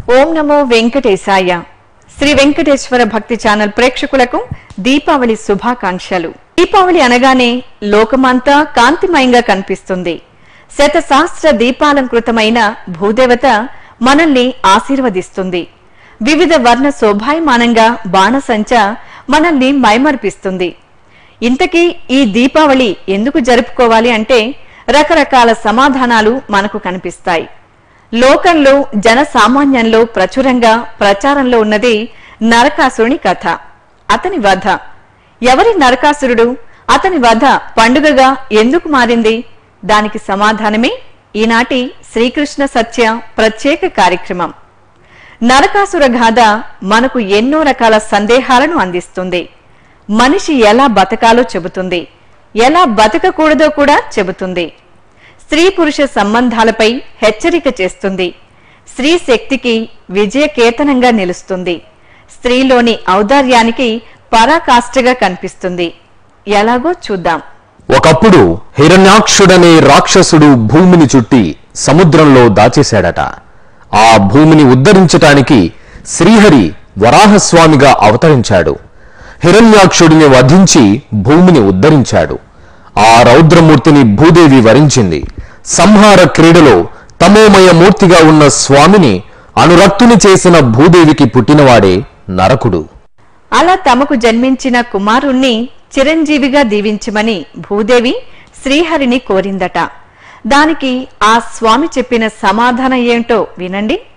ఓం నమో వెంకటేశాయ శ్రీ వెంకటేశ్వర భక్తి ఛానల్ ప్రేక్షకులకు దీపావళి శుభాకాంక్షలు దీపావళి అనగానే లోకమంతా కాంతిమయంగా కనిపిస్తుంది శత సహస్ర దీపాలంకృతమైన భూదేవత మనల్ని ఆశీర్వదిస్తుంది వివిధ వర్ణ శోభాయమానంగా బాణసంచ మనల్ని మైమర్పిస్తుంది ఇంతకీ ఈ దీపావళి ఎందుకు జరుపుకోవాలి అంటే రకరకాల సమాధానాలు మనకు కనిపిస్తాయి లోకంలో జన సామాన్యంలో ప్రచురంగా ప్రచారంలో ఉన్నది నరకాసురుని కథ అతని వధ ఎవరి నరకాసురుడు అతని వధ పండుగగా ఎందుకు మారింది దానికి సమాధానమే ఈనాటి శ్రీకృష్ణ సత్య ప్రత్యేక కార్యక్రమం నరకాసుర గాథ మనకు ఎన్నో రకాల సందేహాలను అందిస్తుంది మనిషి ఎలా బతకాలో చెబుతుంది ఎలా బతకకూడదో కూడా చెబుతుంది స్త్రీ పురుష సంబంధాలపై హెచ్చరిక చేస్తుంది స్త్రీ శక్తికి విజయకేతనంగా నిలుస్తుంది స్త్రీలోని ఔదార్యానికి పరాకాష్ఠగా కనిపిస్తుంది ఎలాగో చూద్దాం ఒకప్పుడు హిరణ్యాక్షుడనే రాక్షసుడు భూమిని చుట్టి సముద్రంలో దాచేశాడట ఆ భూమిని ఉద్ధరించటానికి శ్రీహరి వరాహస్వామిగా అవతరించాడు హిరణ్యాక్షుడిని వధించి భూమిని ఉద్ధరించాడు ఆ రౌద్రమూర్తిని భూదేవి వరించింది సంహార క్రీడలో తమోమయ మూర్తిగా ఉన్న స్వామిని అనురక్తుని చేసిన భూదేవికి పుట్టినవాడే నరకుడు అలా తమకు జన్మించిన కుమారుణ్ణి చిరంజీవిగా దీవించమని భూదేవి శ్రీహరిని కోరిందట దానికి ఆ స్వామి చెప్పిన సమాధానం ఏంటో వినండి